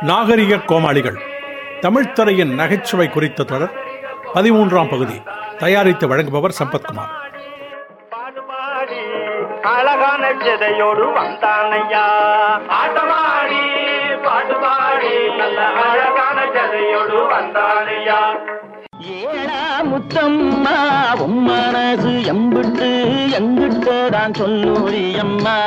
நாகரிக கோமாளிகள் தமிழ்த்துறையின் நகைச்சுவை குறித்த தொடர் பதிமூன்றாம் பகுதி தயாரித்து வழங்குபவர் சம்பத்குமார் பாடுபாடி அழகான ஜதையோடு வந்தானையா ஆட்டமாடி பாடுபாடி நல்ல அழகான ஜதையோடு வந்தானையா ஏடா முத்தம்மா உன் மனசு எம்பிட்டு எங்கிட்டதான் சொல்லூரி அம்மா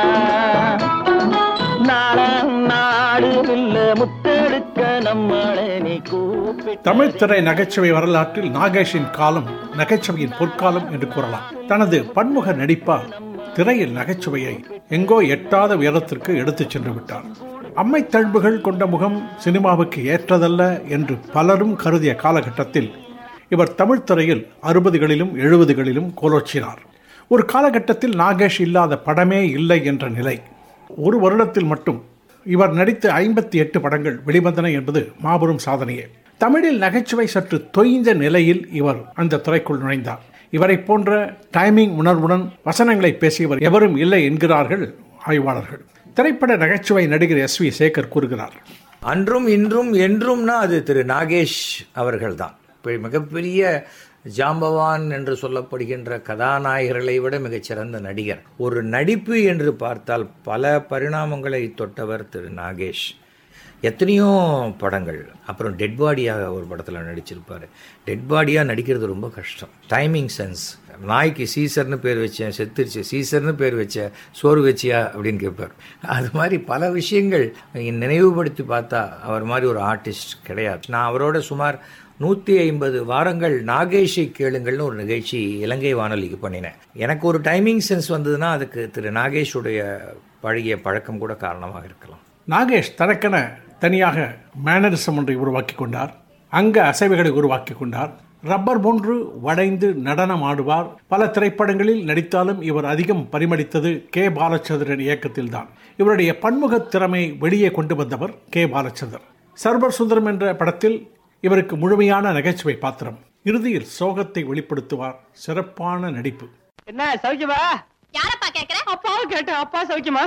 நாளம் நாடு இல்ல முத்தெடுக்க நம்மளை நீ கூப்பிட்டு தமிழ்த்திரை நகைச்சுவை வரலாற்றில் நாகேஷின் காலம் நகைச்சுவையின் பொற்காலம் என்று கூறலாம் தனது பன்முக நடிப்பால் திரையில் நகைச்சுவையை எங்கோ எட்டாத உயரத்திற்கு எடுத்துச் சென்று விட்டார் அம்மை தழும்புகள் கொண்ட முகம் சினிமாவுக்கு ஏற்றதல்ல என்று பலரும் கருதிய காலகட்டத்தில் இவர் தமிழ்த்திரையில் அறுபதுகளிலும் எழுபதுகளிலும் கோலோச்சினார் ஒரு காலகட்டத்தில் நாகேஷ் இல்லாத படமே இல்லை என்ற நிலை ஒரு வருடத்தில் மட்டும் இவர் நடித்த ஐம்பத்தி எட்டு படங்கள் வெளிவந்தன என்பது மாபெரும் சாதனையே தமிழில் நகைச்சுவை சற்று தொய்ந்த நிலையில் இவர் அந்த துறைக்குள் நுழைந்தார் இவரை போன்ற டைமிங் உணர்வுடன் வசனங்களை பேசியவர் எவரும் இல்லை என்கிறார்கள் ஆய்வாளர்கள் திரைப்பட நகைச்சுவை நடிகர் எஸ் வி சேகர் கூறுகிறார் அன்றும் இன்றும் என்றும்னா அது திரு நாகேஷ் அவர்கள்தான் இப்ப மிகப்பெரிய ஜாம்பவான் என்று சொல்லப்படுகின்ற கதாநாயகர்களை விட மிகச்சிறந்த நடிகர் ஒரு நடிப்பு என்று பார்த்தால் பல பரிணாமங்களை தொட்டவர் திரு நாகேஷ் எத்தனையோ படங்கள் அப்புறம் டெட் பாடியாக ஒரு படத்தில் நடிச்சிருப்பார் டெட் பாடியாக நடிக்கிறது ரொம்ப கஷ்டம் டைமிங் சென்ஸ் நாய்க்கு சீசர்னு பேர் வச்சேன் செத்துருச்சு சீசர்னு பேர் வச்சேன் சோறு வச்சியா அப்படின்னு கேட்பார் அது மாதிரி பல விஷயங்கள் நினைவுபடுத்தி பார்த்தா அவர் மாதிரி ஒரு ஆர்டிஸ்ட் கிடையாது நான் அவரோட சுமார் நூற்றி ஐம்பது வாரங்கள் நாகேஷை கேளுங்கள்னு ஒரு நிகழ்ச்சி இலங்கை வானொலிக்கு பண்ணினேன் எனக்கு ஒரு டைமிங் சென்ஸ் வந்ததுன்னா அதுக்கு திரு நாகேஷுடைய பழகிய பழக்கம் கூட காரணமாக இருக்கலாம் நாகேஷ் தனக்கென தனியாக மேனரிசம் ஒன்றை உருவாக்கி கொண்டார் அங்க அசைவுகளை உருவாக்கி கொண்டார் ரப்பர் போன்று வளைந்து நடனம் ஆடுவார் பல திரைப்படங்களில் நடித்தாலும் இவர் அதிகம் பரிமளித்தது கே பாலச்சந்திரன் இயக்கத்தில்தான் இவருடைய பன்முக திறமை வெளியே கொண்டு வந்தவர் கே பாலச்சந்தர் சர்வர் சுந்தரம் என்ற படத்தில் இவருக்கு முழுமையான நகைச்சுவை பாத்திரம் இறுதியில் சோகத்தை வெளிப்படுத்துவார் சிறப்பான நடிப்பு என்ன சௌக்கியமா யாரப்பா கேக்குற அப்பாவும் கேட்டேன் அப்பா சௌக்கியமா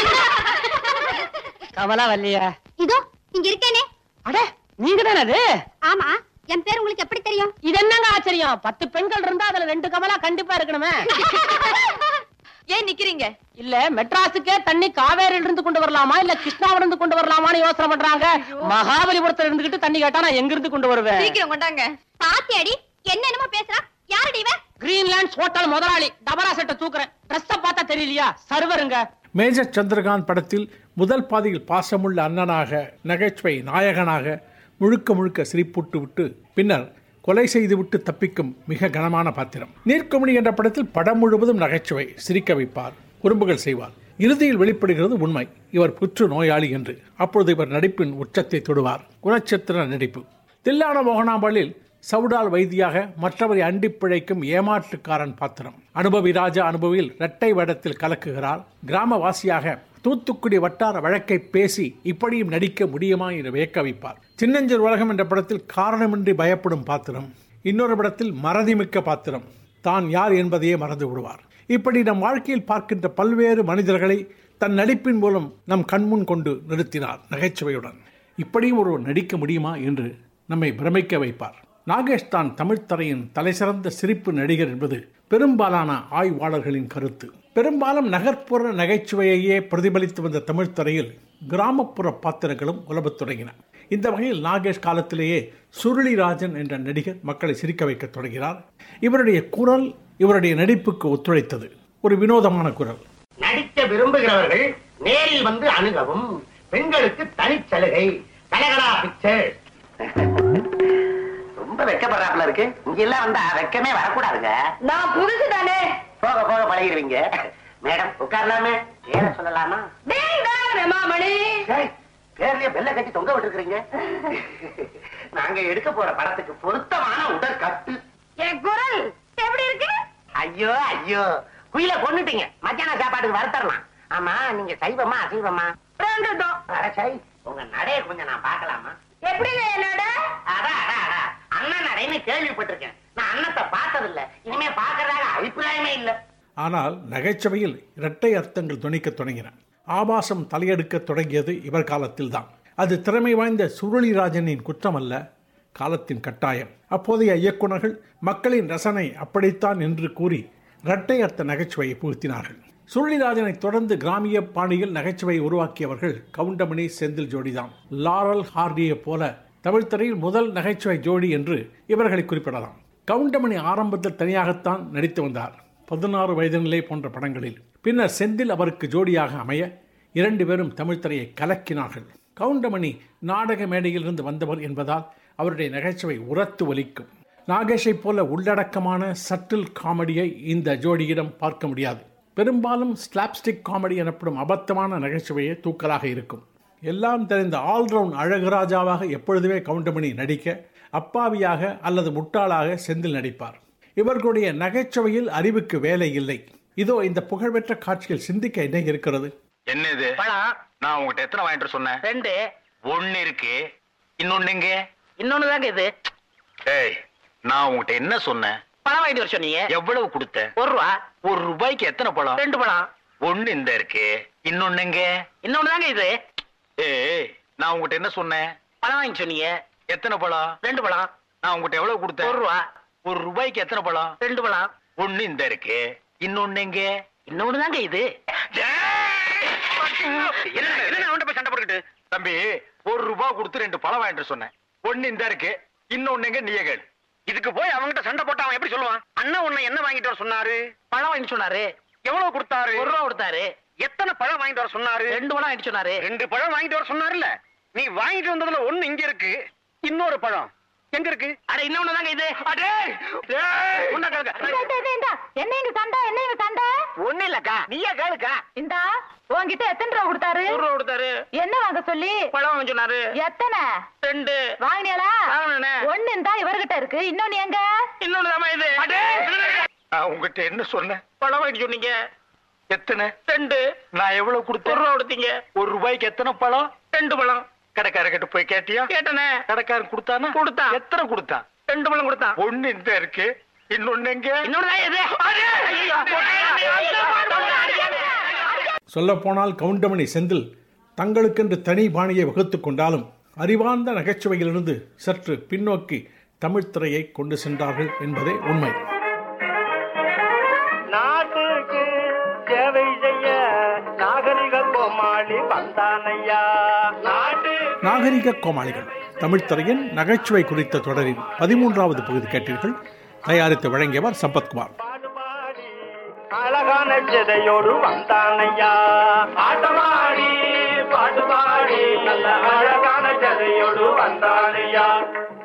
கமலா வரலையா இதோ இங்க இருக்கேனே அட நீங்க தானே அது ஆமா என் பேர் உங்களுக்கு எப்படி தெரியும் இது என்னங்க ஆச்சரியம் பத்து பெண்கள் இருந்தா அதுல ரெண்டு கமலா கண்டிப்பா இருக்கணுமே ஏன் நிக்கிறீங்க இல்ல மெட்ராஸுக்கே தண்ணி காவேரியில இருந்து கொண்டு வரலாமா இல்ல கிருஷ்ணாவில இருந்து கொண்டு வரலாமான்னு யோசனை பண்றாங்க மகாபலிபுரத்துல இருந்துகிட்டு தண்ணி கேட்டா நான் எங்க இருந்து கொண்டு வருவேன் சீக்கிரம் கொண்டாங்க பாத்தியாடி என்ன என்னமோ பேசுறா யாரடி இவ கிரீன்லாண்ட்ஸ் ஹோட்டல் முதலாளி டபரா செட்டை தூக்குறேன் ட்ரெஸ்ஸ பார்த்தா தெரியலையா சர்வருங்க மேஜர் சந்திரகாந்த் படத்தில் முதல் பாதியில் பாசமுள்ள அண்ணனாக நகைச்சுவை நாயகனாக முழுக்க முழுக்க சிரிப்பூட்டு விட்டு பின்னர் கொலை செய்துவிட்டு தப்பிக்கும் மிக கனமான பாத்திரம் நீர்க்கமணி என்ற படத்தில் படம் முழுவதும் நகைச்சுவை சிரிக்க வைப்பார் குறும்புகள் செய்வார் இறுதியில் வெளிப்படுகிறது உண்மை இவர் புற்று நோயாளி என்று அப்பொழுது இவர் நடிப்பின் உச்சத்தை தொடுவார் குணச்சித்திர நடிப்பு தில்லான மோகனாம்பலில் சவுடால் வைத்தியாக மற்றவரை அண்டி பிழைக்கும் ஏமாற்றுக்காரன் பாத்திரம் அனுபவி ராஜா அனுபவியில் இரட்டை வேடத்தில் கலக்குகிறார் கிராமவாசியாக தூத்துக்குடி வட்டார வழக்கை பேசி இப்படியும் நடிக்க முடியுமா என்று வியக்க வைப்பார் சின்னஞ்சல் உலகம் என்ற படத்தில் காரணமின்றி பயப்படும் பாத்திரம் இன்னொரு படத்தில் மறதிமிக்க பாத்திரம் தான் யார் என்பதையே மறந்து விடுவார் இப்படி நம் வாழ்க்கையில் பார்க்கின்ற பல்வேறு மனிதர்களை தன் நடிப்பின் மூலம் நம் கண்முன் கொண்டு நிறுத்தினார் நகைச்சுவையுடன் இப்படியும் ஒருவர் நடிக்க முடியுமா என்று நம்மை பிரமிக்க வைப்பார் நாகேஷ் தான் தமிழ்த்தரையின் தலைசிறந்த சிரிப்பு நடிகர் என்பது பெரும்பாலான ஆய்வாளர்களின் கருத்து பெரும்பாலும் நகர்ப்புற நகைச்சுவையையே பிரதிபலித்து வந்த தமிழ்த்துறையில் கிராமப்புற பாத்திரங்களும் உலபத் தொடங்கின இந்த வகையில் நாகேஷ் காலத்திலேயே சுருளிராஜன் என்ற நடிகர் மக்களை சிரிக்க வைக்க தொடங்கினார் இவருடைய குரல் இவருடைய நடிப்புக்கு ஒத்துழைத்தது ஒரு வினோதமான குரல் நடிக்க விரும்புகிறவர்கள் நேரில் வந்து அணுகவும் பெண்களுக்கு தனிச்சலுகை கலகலா பிக்சர் ரொம்ப வெக்கப்படுறாப்புல இருக்கு இங்க எல்லாம் வந்தா வெக்கமே வரக்கூடாதுங்க நான் புதுசு தானே போக போக பழகிடுவீங்க மேடம் உட்காரலாமே பேர சொல்லலாமா மணி ஏய், பேர்லயே பெல்ல கட்டி தொங்க விட்டுருக்கீங்க நாங்க எடுக்க போற படத்துக்கு பொருத்தமான உடல் கட்டு என் குரல் எப்படி இருக்கு ஐயோ ஐயோ குயில கொன்னுட்டீங்க மத்தியான சாப்பாட்டுக்கு வளர்த்தரலாம் ஆமா நீங்க சைவமா அசைவமா ரெண்டுதான் அட சை உங்க நடைய கொஞ்சம் நான் பார்க்கலாமா எப்படிங்க என்னோட அடா, அடா, அடா. அண்ணன் நடைன்னு கேள்விப்பட்டிருக்கேன் நான் அண்ணத்தை பார்த்ததில்ல இனிமே பார்க்கறதாக அபிப்பிராயமே இல்ல ஆனால் நகைச்சுவையில் இரட்டை அர்த்தங்கள் துணிக்கத் தொடங்கின ஆபாசம் தலையெடுக்கத் தொடங்கியது இவர் காலத்தில்தான் அது திறமை வாய்ந்த சுருளிராஜனின் குற்றம் அல்ல காலத்தின் கட்டாயம் அப்போதைய இயக்குனர்கள் மக்களின் ரசனை அப்படித்தான் என்று கூறி இரட்டை அர்த்த நகைச்சுவையை புகுத்தினார்கள் சுருளிராஜனை தொடர்ந்து கிராமிய பாணியில் நகைச்சுவை உருவாக்கியவர்கள் கவுண்டமணி செந்தில் ஜோடிதான் லாரல் ஹார்டியை போல தமிழ் திரையில் முதல் நகைச்சுவை ஜோடி என்று இவர்களை குறிப்பிடலாம் கவுண்டமணி ஆரம்பத்தில் தனியாகத்தான் நடித்து வந்தார் பதினாறு வயதினிலே போன்ற படங்களில் பின்னர் செந்தில் அவருக்கு ஜோடியாக அமைய இரண்டு பேரும் தமிழ் திரையை கலக்கினார்கள் கவுண்டமணி நாடக மேடையிலிருந்து வந்தவர் என்பதால் அவருடைய நகைச்சுவை உரத்து ஒலிக்கும் நாகேஷைப் போல உள்ளடக்கமான சட்டில் காமெடியை இந்த ஜோடியிடம் பார்க்க முடியாது பெரும்பாலும் ஸ்லாப்ஸ்டிக் காமெடி எனப்படும் அபத்தமான நகைச்சுவையே தூக்கலாக இருக்கும் எல்லாம் தெரிந்த ஆல்ரவுண்ட் அழகுராஜாவாக எப்பொழுதுமே கவுண்டமணி நடிக்க அப்பாவியாக அல்லது முட்டாளாக செந்தில் நடிப்பார் இவர்களுடைய நகைச்சுவையில் அறிவுக்கு வேலை இல்லை இதோ இந்த புகழ்பெற்ற காட்சியில் சிந்திக்க என்ன இருக்கிறது என்ன இது பழம் நான் உங்ககிட்ட எத்தனை வாங்கிட்டு சொன்னேன் ரெண்டு ஒண்ணு இருக்கு இன்னொன்னு எங்க இன்னொன்னு தாங்க இது ஏய் நான் உங்ககிட்ட என்ன சொன்னேன் பழம் வாங்கிட்டு வர சொன்னீங்க எவ்வளவு கொடுத்த ஒரு ரூபா ஒரு ரூபாய்க்கு எத்தனை பழம் ரெண்டு பழம் ஒண்ணு இந்த இருக்கு இன்னொன்னு எங்க இன்னொன்னு தாங்க இது ஏய் நான் உங்ககிட்ட என்ன சொன்னேன் பழம் வாங்கி சொன்னீங்க எத்தனை பழம் ரெண்டு பழம் நான் உங்ககிட்ட எவ்வளவு கொடுத்தேன் ஒரு ரூபா ஒரு ரூபாய்க்கு எத்தனை பழம் ரெண்டு பழம் ஒண்ணு இந்த இருக்கு இன்னொன்னு எங்க இன்னொன்னு தாங்க இது என்ன என்ன அவன்கிட்ட போய் சண்டை போட்டுக்கிட்டு தம்பி ஒரு ரூபாய் கொடுத்து ரெண்டு பழம் வாங்கிட்டு சொன்னேன் ஒண்ணு இந்த இருக்கு இன்னொன்னு எங்க நீயே கேளு இதுக்கு போய் அவன்கிட்ட சண்டை போட்டு அவன் எப்படி சொல்லுவான் அண்ணன் உன்னை என்ன வாங்கிட்டு வர சொன்னாரு பழம் வாங்கி சொன்னாரு எவ்வளவு கொடுத்தாரு ஒரு ரூபா கொடுத்தாரு எத்தனை பழம் வாங்கிட்டு வர சொன்னாரு ரெண்டு பழம் வாங்கிட்டு சொன்னாரு ரெண்டு பழம் வாங்கிட்டு வர சொன்னாருல்ல நீ வாங்கிட்டு வந்ததுல ஒண்ணு இங்க இருக்கு இன்னொரு பழம் எங்க இருக்கு அட இன்னொன்னு தாங்க இது அடே டேய், உன்னை கேளுங்க. என்ன இங்க சண்டை என்ன இங்க சண்டை ஒண்ணு இல்லக்கா நீயே கேளுக்கா இந்தா உன்கிட்ட எத்தனை ரூபா கொடுத்தாரு ஒரு ரூபா கொடுத்தாரு என்ன வாங்க சொல்லி பழம் வாங்கி சொன்னாரு எத்தனை ரெண்டு வாங்கினியாளா வாங்கினேனே. ஒண்ணு இந்தா இவர்கிட்ட இருக்கு இன்னொன்னு எங்க இன்னொன்னு தாமா இது நான் உங்ககிட்ட என்ன சொன்னேன் பழம் வாங்கி சொன்னீங்க எத்தனை ரெண்டு நான் எவ்வளவு ஒரு கொடுத்தேன் ரூபா கொடுத்தீங்க ஒரு ரூபாய்க்கு எத்தனை பழம் ரெண்டு பழம் கடைக்காரர்கிட்ட போய் கேட்டியா கேட்டனே கடைக்காரன் கொடுத்தானா கொடுத்தான். எத்தனை கொடுத்தான் ரெண்டு பழம் கொடுத்தான் ஒண்ணு இந்த இருக்கு இன்னொன்னு எங்க இன்னொன்னு தான் இது சொல்லப்போனால் கவுண்டமணி செந்தில் தங்களுக்கென்று தனி பாணியை வகுத்து கொண்டாலும் அறிவார்ந்த நகைச்சுவையிலிருந்து சற்று பின்னோக்கி தமிழ்த் திரையை கொண்டு சென்றார்கள் என்பதே உண்மை நாட்டுக்கு சேவை செய்ய நாகரிக கோமாளி வந்தானையா நாட்டு நாகரிக கோமாளிகள் தமிழ்த் திரையின் நகைச்சுவை குறித்த தொடரின் பதிமூன்றாவது பகுதி கேட்டீர்கள் தயாரித்து வழங்கியவர் சம்பத்குமார் பாடுபாடி அழகான சிதையோடு வந்தானையா ஆட்டமாடி பாடுபாடி நல்ல அழகான சிதையோடு வந்தானையா